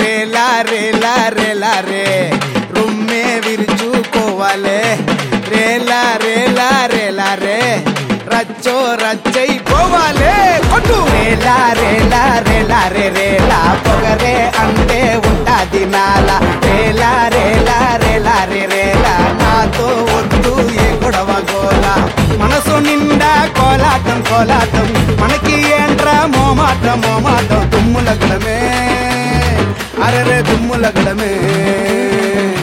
రేలా రేలా రేలా రే రుమ్మే విరుచుకోవాలే రేలా రేలా రేలా రే రచ్చో రచ్చై పోవాలే కొట్టు రేలా రేలా రేలా రే రేలా పొగరే అంటే ఉంటాది నాల రేలా రేలా రేలా రే రేలా నాతో వద్దు ఏ గొడవ గోల మనసు నిండా కోలాటం కోలాటం మనకి ఏంట్రా మోమాటం మోమాటం తుమ్ములగడమే అరరే తుమ్ములగడమే